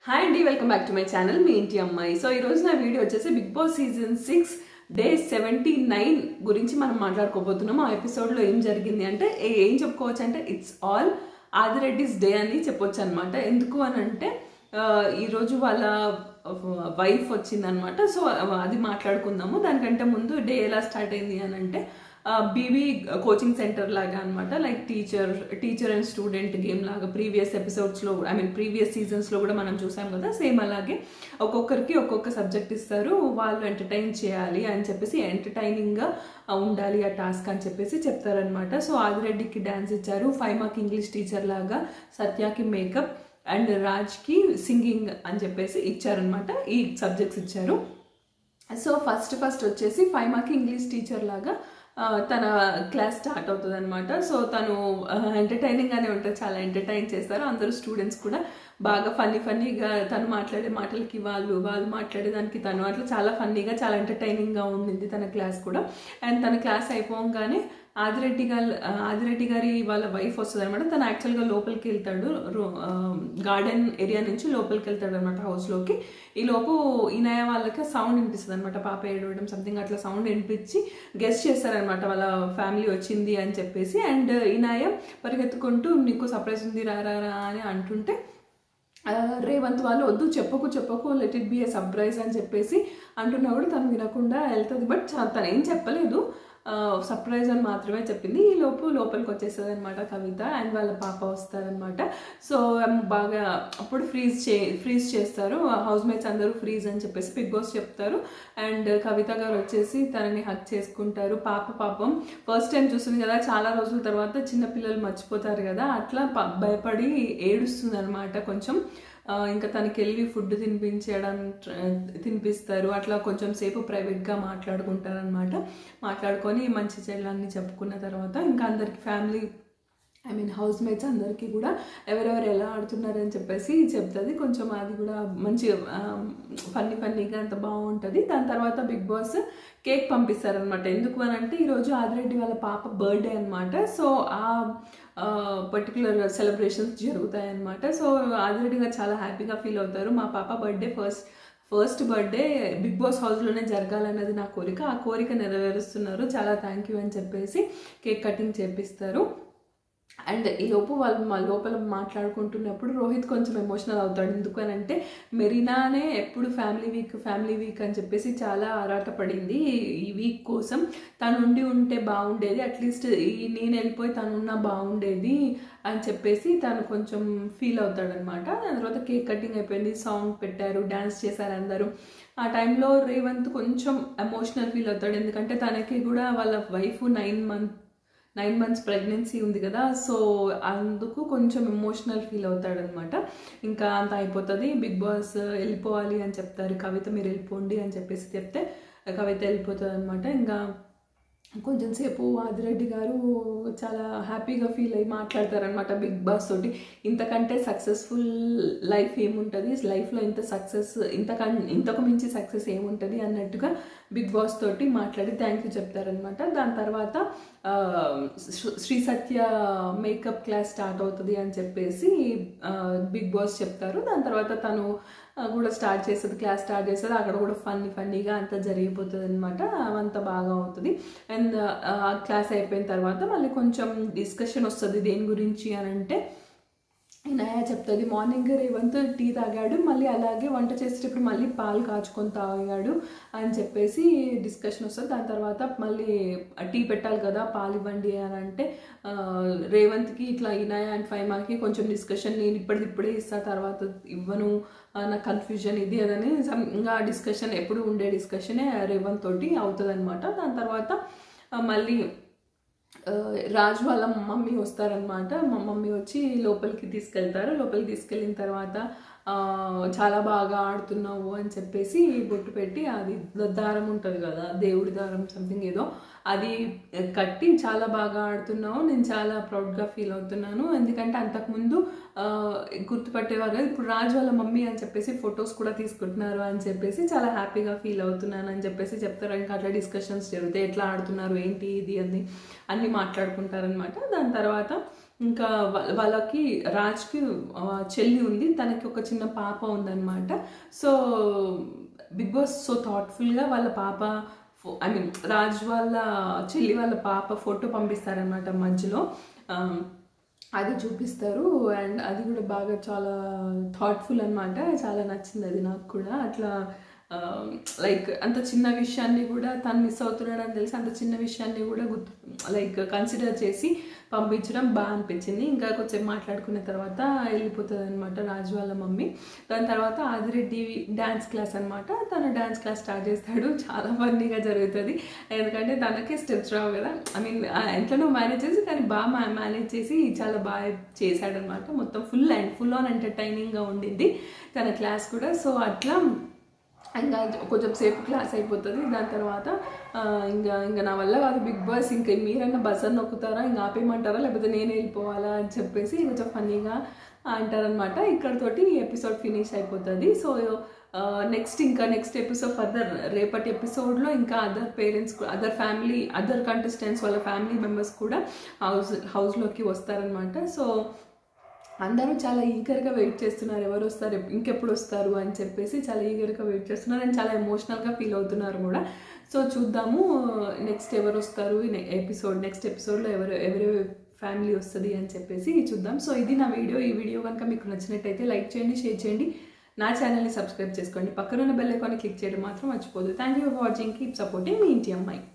hi అండి welcome back to my channel మీ ఇంటి అమ్మాయి సో ఈ రోజు నా వీడియో వచ్చేసి Bigg Boss season six day seventy nine గురించి మనం మాట్లాడుకోబోతున్నాం ఆ ఎపిసోడ్లో ఏం జరిగింది అంటే ఏ- ఏం చెప్పుకోవచ్చు అంటే ఇట్స్ ఆల్ ఆదిరెడ్డిస్ డే అని చెప్పొచ్చు అనమాట ఎందుకు అని అంటే ఆ, ఈరోజు వాళ్ళ వైఫ్ వచ్చిందనమాట సో అది మాట్లాడుకుందాము దానికంటే ముందు డే ఎలా స్టార్ట్ అయింది అని అంటే బీబీ కోచింగ్ సెంటర్ లాగా అనమాట like teacher teacher and student game లాగా ప్రీవియస్ ఎపిసోడ్స్లో ఐ మీన్ ప్రీవియస్ సీజన్స్లో కూడా మనం చూసాం కదా సేమ్ అలాగే ఒక్కొక్కరికి ఒక్కొక్క సబ్జెక్ట్ ఇస్తారు వాళ్ళు ఎంటర్టైన్ చేయాలి అని చెప్పేసి ఎంటర్టైనింగ్గా ఉండాలి ఆ టాస్క్ అని చెప్పేసి చెప్తారనమాట సో ఆదిరెడ్డికి డ్యాన్స్ ఇచ్చారు ఫైమాకి ఇంగ్లీష్ టీచర్ లాగా సత్యాకి మేకప్ అండ్ రాజ్కి సింగింగ్ అని చెప్పేసి ఇచ్చారనమాట ఈ సబ్జెక్ట్స్ ఇచ్చారు సో ఫస్ట్ ఫస్ట్ వచ్చేసి ఫైవ్ మార్క్ ఇంగ్లీష్ టీచర్ లాగా ఆ, తన క్లాస్ స్టార్ట్ అవుతుంది అనమాట సో తను ఎంటర్టైనింగ్గానే ఉంటుంది చాలా ఎంటర్టైన్ చేస్తారు అందరూ స్టూడెంట్స్ కూడా బాగా ఫన్నీ ఫన్నీగా తను మాట్లాడే మాటలకి వాళ్ళు వాళ్ళు మాట్లాడేదానికి తను అట్లా చాలా ఫన్నీగా చాలా ఎంటర్టైనింగ్గా ఉండింది తన క్లాస్ కూడా అండ్ తన క్లాస్ అయిపోగానే ఆదిరెడ్డి గారి ఆదిరెడ్డి గారి వాళ్ళ వైఫ్ వస్తుంది అనమాట తను యాక్చువల్గా లోపలికి వెళ్తాడు గార్డెన్ ఏరియా నుంచి లోపలికి వెళ్తాడు అనమాట హౌస్లోకి ఈ లోపు ఇనయ వాళ్ళకి సౌండ్ వినిపిస్తుంది అనమాట పాప ఏడవడం సంథింగ్ అట్లా సౌండ్ వినిపించి గెస్ట్ చేస్తారనమాట వాళ్ళ ఫ్యామిలీ వచ్చింది అని చెప్పేసి అండ్ ఇనాయ పరిగెత్తుకుంటూ నీకు సర్ప్రైజ్ ఉంది రా రా రా అని అంటుంటే ఆ, రేవంత్ వాళ్ళు వద్దు చెప్పకు చెప్పకు let it be a surprise అని చెప్పేసి అంటున్నా కూడా తను వినకుండా వెళ్తుంది బట్ చ- తను ఏం చెప్పలేదు సర్ప్రైజ్ అని మాత్రమే చెప్పింది ఈ లోపు లోపలికి వచ్చేస్తుంది అనమాట కవిత అండ్ వాళ్ళ పాప వస్తారనమాట సో um, బాగా అప్పుడు ఫ్రీజ్ చే ఫ్రీజ్ చేస్తారు హౌస్ మేట్స్ అందరూ ఫ్రీజ్ అని చెప్పేసి బిగ్ బాస్ చెప్తారు అండ్ కవిత గారు వచ్చేసి తనని హక్ చేసుకుంటారు పాప పాపం ఫస్ట్ టైం చూస్తుంది కదా చాలా రోజుల తర్వాత చిన్న పిల్లలు మర్చిపోతారు కదా అట్లా ప- భయపడి ఏడుస్తుంది అనమాట కొంచెం ఆ, ఇంకా తనకి వెళ్ళి ఫుడ్ తినిపించడం ట్ర- తినిపిస్తారు అట్లా కొంచెం సేపు ప్రైవేట్గా మాట్లాడుకుంటారనమాట మాట్లాడుకొని మంచి చెడులన్నీ చెప్పుకున్న తర్వాత ఇంకా అందరికి family I mean housemates అందరికీ కూడా ఎవరెవరు ఎలా ఆడుతున్నారని చెప్పేసి చెప్తుంది కొంచెం అది కూడా మంచి ఫన్నీ ఫన్నీగా అంత బాగుంటుంది దాని తర్వాత బిగ్ బాస్ కేక్ పంపిస్తారనమాట ఎందుకు అని అంటే ఈరోజు ఆదిరెడ్డి వాళ్ళ పాప బర్త్డే అనమాట సో ఆ పర్టికులర్ సెలబ్రేషన్స్ జరుగుతాయి అనమాట సో ఆదిరెడ్డి గారు చాలా హ్యాపీగా ఫీల్ అవుతారు మా పాప birthday first first birthday Bigg Boss హౌస్లోనే జరగాలన్నది నా కోరిక ఆ కోరిక నెరవేరుస్తున్నారు చాలా థ్యాంక్ యూ అని చెప్పేసి కేక్ కటింగ్ చేపిస్తారు అండ్ ఈ లోపు వాళ్ళు మా లోపల మాట్లాడుకుంటున్నప్పుడు రోహిత్ కొంచెం ఎమోషనల్ అవుతాడు ఎందుకు అని అంటే మెరీనానే ఎప్పుడు ఫ్యామిలీ వీక్ ఫ్యామిలీ వీక్ అని చెప్పేసి చాలా ఆరాటపడింది ఈ వీక్ కోసం తను ఉండి ఉంటే బాగుండేది అట్లీస్ట్ ఈ నేను వెళ్ళిపోయి తను ఉన్నా బాగుండేది అని చెప్పేసి తను కొంచెం ఫీల్ అవుతాడనమాట దాని తర్వాత కేక్ కటింగ్ అయిపోయింది సాంగ్ పెట్టారు డ్యాన్స్ చేశారు అందరూ ఆ టైంలో రేవంత్ కొంచెం ఎమోషనల్ ఫీల్ అవుతాడు ఎందుకంటే తనకి కూడా వాళ్ళ wife nine month nine months pregnancy ఉంది కదా సో అందుకు కొంచెం ఎమోషనల్ ఫీల్ అవుతాడనమాట ఇంకా అంత అయిపోతుంది బిగ్ బాస్ వెళ్ళిపోవాలి అని చెప్తారు కవిత మీరు వెళ్ళిపోండి అని చెప్పేసి చెప్తే కవిత వెళ్ళిపోతుంది అనమాట ఇంకా కొంచెం సేపు ఆదిరెడ్డి గారు చాలా హ్యాపీగా ఫీల్ అయ్యి మాట్లాడతారనమాట బిగ్ బాస్ తోటి ఇంతకంటే సక్సెస్ఫుల్ లైఫ్ ఏముంటుంది లైఫ్లో ఇంత సక్సెస్ ఇంతకం ఇంతకు మించి సక్సెస్ ఏముంటుంది అన్నట్టుగా బిగ్ బాస్ తోటి మాట్లాడి థ్యాంక్ యూ చెప్తారనమాట దాని తర్వాత ఆ, Sri- Sri Satya makeup class start అవుతుంది అని చెప్పేసి ఆ, బిగ్ బాస్ చెప్తారు దాని తర్వాత తను ఆ, కూడా స్టార్ట్ చేస్తుంది క్లాస్ స్టార్ట్ చేస్తుంది అక్కడ కూడా ఫన్నీ ఫన్నీగా అంతా జరిగిపోతుంది అనమాట అవంతా బాగా అవుతుంది అండ్ ఆ క్లాస్ అయిపోయిన తర్వాత మళ్ళీ కొంచెం డిస్కషన్ వస్తుంది దేని గురించి అని అంటే నయా చెప్తుంది మార్నింగ్ రేవంత్ టీ తాగాడు మళ్ళీ అలాగే వంట చేసేటప్పుడు మళ్ళీ పాలు కాచుకొని తాగాడు అని చెప్పేసి డిస్కషన్ వస్తుంది దాని తర్వాత మళ్ళీ టీ పెట్టాలి కదా పాలు ఇవ్వండి అని అంటే ఆ, రేవంత్కి ఇట్లా ఇనాయ అండ్ ఫైమాకి కొంచెం డిస్కషన్ నేను ఇప్పటిది ఇప్పుడే ఇస్తా తర్వాత ఇవ్వను ఆ, నాకు కన్ఫ్యూజన్ ఇది అదని some- ఇంకా డిస్కషన్ ఎప్పుడు ఉండే డిస్కషనే రేవంత్ తోటి అవుతుంది అనమాట దాని తర్వాత ఆ, మళ్ళీ ఆ, రాజు వాళ్ళ మమ్మీ వస్తారనమాట మా మమ్మీ వచ్చి లోపలికి తీసుకెళ్తారు లోపలికి తీసుకెళ్ళిన తర్వాత ఆ, చాలా బాగా ఆడుతున్నావు అని చెప్పేసి బొట్టు పెట్టి అది దారం ఉంటుంది కదా దేవుడి దారం సంథింగ్ ఏదో అది కట్టి చాలా బాగా ఆడుతున్నావు నేను చాలా ప్రౌడ్గా ఫీల్ అవుతున్నాను ఎందుకంటే అంతకుముందు ఆ, గుర్తుపట్టేవారు కదా ఇప్పుడు రాజు వాళ్ళ మమ్మీ అని చెప్పేసి ఫొటోస్ కూడా తీసుకుంటున్నారు అని చెప్పేసి చాలా హ్యాపీగా ఫీల్ అవుతున్నాను అని చెప్పేసి చెప్తారు ఇంకా అట్లా డిస్కషన్స్ జరుగుతాయి ఎట్లా ఆడుతున్నారు ఏంటి ఇది అని అన్ని మాట్లాడుకుంటారనమాట దాని తర్వాత ఇంకా వా- వాళ్ళకి రాజ్కి ఆ, చెల్లి ఉంది తనకి ఒక చిన్న పాప ఉందన్నమాట సో బిగ్ బాస్ సో థాట్ఫుల్గా వాళ్ళ పాప ఐ మీన్ రాజ్ వాళ్ళ చెల్లి వాళ్ళ పాప ఫోటో పంపిస్తారనమాట మధ్యలో ఆ, అది చూపిస్తారు అండ్ అది కూడా బాగా చాలా థాట్ఫుల్ అనమాట చాలా నచ్చింది అది నాకు కూడా అట్లా లైక్ అంత చిన్న విషయాన్ని కూడా తను మిస్ అవుతున్నాడు అని తెలిసి అంత చిన్న విషయాన్ని కూడా గుర్తు లైక్ కన్సిడర్ చేసి పంపించడం బాగా అనిపించింది ఇంకా కొంచెం మాట్లాడుకున్న తర్వాత వెళ్ళిపోతుంది అనమాట రాజు వాళ్ళ మమ్మీ దాని తర్వాత ఆదిరెడ్డి డ్యాన్స్ క్లాస్ అనమాట తను డ్యాన్స్ క్లాస్ స్టార్ట్ చేస్తాడు చాలా ఫన్నీగా జరుగుతుంది ఎందుకంటే తనకే స్టెప్స్ రావు కదా ఐ మీన్ ఎంతనో మేనేజ్ చేసి కానీ బాగా మేనేజ్ చేసి చాలా బాగా చేశాడనమాట మొత్తం ఫుల్ అండ్ ఫుల్ ఆన్ ఎంటర్టైనింగ్గా ఉండింది తన క్లాస్ కూడా సో అట్లా ఇంకా కొంచెం సేపు క్లాస్ అయిపోతుంది దాని తర్వాత ఆ, ఇంకా ఇంకా నా వల్ల కాదు బిగ్ బాస్ ఇంకా మీరన్నా బజర్ నొక్కుతారా ఇంకా ఆపేయమంటారా లేకపోతే నేను వెళ్ళిపోవాలా అని చెప్పేసి కొంచెం ఫన్నీగా అంటారనమాట ఇక్కడతోటి ఎపిసోడ్ ఫినిష్ అయిపోతుంది సో నెక్స్ట్ ఇంకా నెక్స్ట్ ఎపిసోడ్ ఫర్దర్ రేపటి ఎపిసోడ్లో ఇంకా other parents other family other contestants వాళ్ళ ఫ్యామిలీ మెంబర్స్ కూడా హౌస్ హౌస్లోకి వస్తారనమాట సో అందరూ చాలా ఈగర్గా వెయిట్ చేస్తున్నారు ఎవరు వస్తారు ఎప్- ఇంకెప్పుడు వస్తారు అని చెప్పేసి చాలా ఈగర్గా వెయిట్ చేస్తున్నారు అండ్ చాలా ఎమోషనల్గా ఫీల్ అవుతున్నారు కూడా సో చూద్దాము నెక్స్ట్ ఎవరు వస్తారు ఎపిసోడ్ నెక్స్ట్ ఎపిసోడ్లో ఎవరు ఎవరు ఫ్యామిలీ వస్తుంది అని చెప్పేసి చూద్దాం సో ఇది నా వీడియో ఈ వీడియో కనుక మీకు నచ్చినట్టయితే లైక్ చేయండి షేర్ చేయండి నా ఛానల్ని సబ్స్క్రైబ్ చేసుకోండి పక్కనున్న బెల్ ఐకాన్ని క్లిక్ చేయడం మాత్రం మర్చిపోదు thank you for watching keep supporting మీ ఇంటి అమ్మాయి